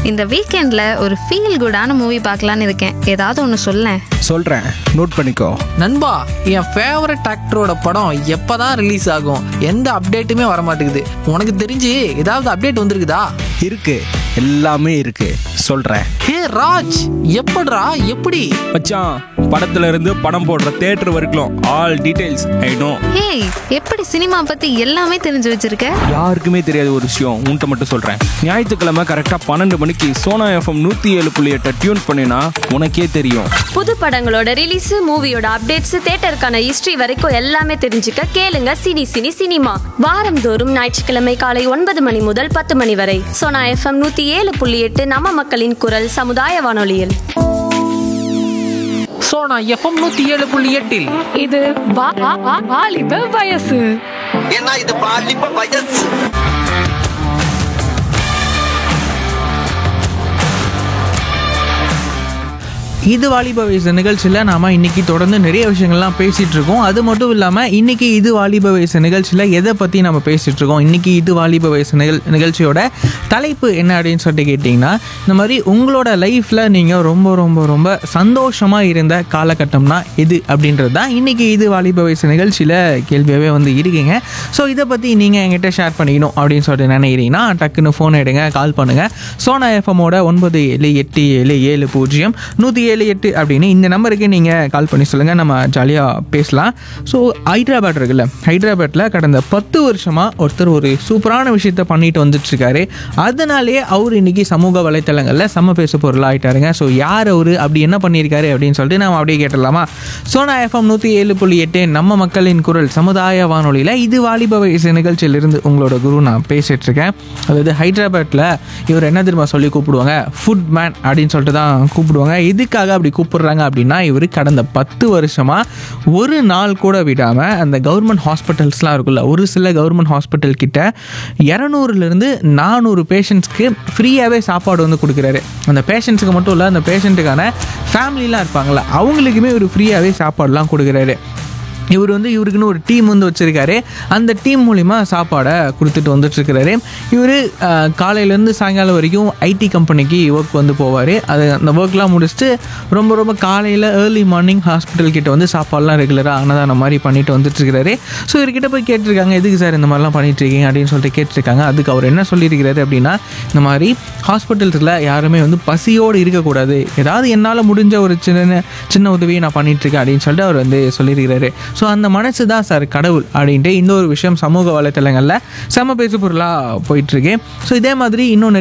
இந்த வீக்கெண்டில் ஒரு ஃபீல் குடான மூவி பார்க்கலான்னு இருக்கேன் ஏதாவது ஒன்று சொல்லேன் சொல்கிறேன் நோட் பண்ணிக்கோ நண்பா என் ஃபேவரட் ஆக்டரோட படம் எப்பதான் ரிலீஸ் ஆகும் எந்த அப்டேட்டுமே வர மாட்டேங்குது உனக்கு தெரிஞ்சு ஏதாவது அப்டேட் வந்திருக்குதா இருக்கு எல்லாமே இருக்கு சொல்கிறேன் ஹே ராஜ் எப்படிடா எப்படி மச்சான் படத்துல இருந்து படம் போடுற தேட்டர் வரைக்கும் ஆல் டீடைல்ஸ் ஐ நோ ஏய் எப்படி சினிமா பற்றி எல்லாமே தெரிஞ்சு வச்சிருக்க யாருக்குமே தெரியாத ஒரு விஷயம் உன்கிட்ட மட்டும் சொல்கிறேன் ஞாயிற்றுக்கிழமை கரெக்டாக பன்னெண்டு மணிக்கு சோனா எஃப்எம் நூற்றி ஏழு புள்ளி எட்டை டியூன் பண்ணினா உனக்கே தெரியும் புது படங்களோட ரிலீஸ் மூவியோட அப்டேட்ஸ் தேட்டருக்கான ஹிஸ்டரி வரைக்கும் எல்லாமே தெரிஞ்சுக்க கேளுங்க சினி சினி சினிமா வாரந்தோறும் ஞாயிற்றுக்கிழமை காலை ஒன்பது மணி முதல் பத்து மணி வரை சோனா எஃப்எம் நூத்தி ஏழு புள்ளி எட்டு நம்ம மக்களின் குரல் சமுதாய வானொலியில் ஸோ நான் எஃப்எம் நூற்றி ஏழு புள்ளி எட்டில் இது வா- வா- வா- வாலிப வயசு ஏன்னா இது பாலிப்ப வயசு இது வாலிப வயசு நிகழ்ச்சியில் நாம இன்னைக்கு தொடர்ந்து நிறைய விஷயங்கள்லாம் பேசிட்டு இருக்கோம் அது மட்டும் இல்லாமல் இன்னைக்கு இது வாலிப வயசு நிகழ்ச்சியில் எதை பற்றி நம்ம பேசிட்டு இருக்கோம் இன்னைக்கு இது வாலிப வயசு நிகழ் நிகழ்ச்சியோட தலைப்பு என்ன அப்படின்னு சொல்லிட்டு கேட்டிங்கன்னா இந்த மாதிரி உங்களோட லைஃப்பில் நீங்கள் ரொம்ப ரொம்ப ரொம்ப சந்தோஷமாக இருந்த காலகட்டம்னா எது அப்படின்றது தான் இன்னைக்கு இது வாலிப வயசு நிகழ்ச்சியில் கேள்வியாகவே வந்து இருக்கீங்க ஸோ இதை பற்றி நீங்கள் என்கிட்ட ஷேர் பண்ணிக்கணும் அப்படின்னு சொல்லிட்டு நினைக்கிறீங்கன்னா டக்குன்னு ஃபோன் எடுங்க கால் பண்ணுங்கள் சோனா எஃப்எம்மோட ஒன்பது ஏழு எட்டு ஏழு ஏழு பூஜ்ஜியம் நூற்றி ஏழு எட்டு அப்படின்னு இந்த நம்பருக்கு நீங்கள் கால் பண்ணி சொல்லுங்கள் நம்ம ஜாலியாக பேசலாம் ஸோ ஹைதராபாத் இருக்குல்ல ஹைதராபாத்தில் கடந்த பத்து வருஷமாக ஒருத்தர் ஒரு சூப்பரான விஷயத்த பண்ணிட்டு வந்துட்டுருக்காரு அதனாலேயே அவர் இன்னைக்கு சமூக வலைத்தளங்களில் சம பேசு பொருள் ஆயிட்டாருங்க ஸோ யார் அவர் அப்படி என்ன பண்ணியிருக்காரு அப்படின்னு சொல்லிட்டு நம்ம அப்படியே கேட்டுடலாமா சோனா எஃப்எம் நூற்றி ஏழு புள்ளி எட்டு நம்ம மக்களின் குரல் சமுதாய வானொலியில் இது வாலிப வயசு நிகழ்ச்சியிலிருந்து உங்களோட குரு நான் பேசிட்டு இருக்கேன் அதாவது ஹைதராபாத்தில் இவர் என்ன தெரியுமா சொல்லி கூப்பிடுவாங்க ஃபுட் மேன் அப்படின்னு சொல்லிட்டு தான் கூப்பிடுவாங்க எதுக்காக அப்படி கூப்பிடுறாங்க அப்படின்னா இவர் கடந்த பத்து வருஷமாக ஒரு நாள் கூட விடாமல் அந்த கவர்மெண்ட் ஹாஸ்பிட்டல்ஸ்லாம் இருக்குல்ல ஒரு சில கவர்மெண்ட் ஹாஸ்பிட்டல் கிட்ட இரநூறுலேருந்து நானூறு பேஷண்ட்ஸ்க்கு ஃப்ரீயாகவே சாப்பாடு வந்து கொடுக்குறாரு அந்த பேஷண்ட்ஸுக்கு மட்டும் இல்லை அந்த பேஷண்ட்டுக்கான ஃபேமிலிலாம் இருப்பாங்கள்ல அவங்களுக்குமே இவர் ஃப்ரீயாகவே சாப்பாடுலாம் கொடுக்குறாரு இவர் வந்து இவருக்குன்னு ஒரு டீம் வந்து வச்சுருக்காரு அந்த டீம் மூலிமா சாப்பாடை கொடுத்துட்டு வந்துட்டுருக்கிறாரு இவர் காலையிலேருந்து சாயங்காலம் வரைக்கும் ஐடி கம்பெனிக்கு ஒர்க் வந்து போவார் அது அந்த ஒர்க்லாம் முடிச்சுட்டு ரொம்ப ரொம்ப காலையில் ஏர்லி மார்னிங் ஹாஸ்பிட்டல் கிட்ட வந்து சாப்பாடுலாம் ரெகுலராக அன்னதானம் மாதிரி பண்ணிட்டு வந்துட்டுருக்கிறாரு ஸோ இவர்கிட்ட போய் கேட்டிருக்காங்க எதுக்கு சார் இந்த மாதிரிலாம் பண்ணிட்டு இருக்கீங்க அப்படின்னு சொல்லிட்டு கேட்டிருக்காங்க அதுக்கு அவர் என்ன சொல்லியிருக்கிறாரு அப்படின்னா இந்த மாதிரி ஹாஸ்பிட்டல்ஸில் யாருமே வந்து பசியோடு இருக்கக்கூடாது ஏதாவது என்னால் முடிஞ்ச ஒரு சின்ன சின்ன உதவியை நான் பண்ணிட்டு இருக்கேன் அப்படின்னு சொல்லிட்டு அவர் வந்து சொல்லியிருக்கிறாரு ஸோ அந்த மனசு தான் சார் கடவுள் அப்படின்ட்டு இன்னொரு விஷயம் சமூக வலைத்தளங்களில் செம பேசு பொருளாக போயிட்டுருக்கு ஸோ இதே மாதிரி இன்னொன்று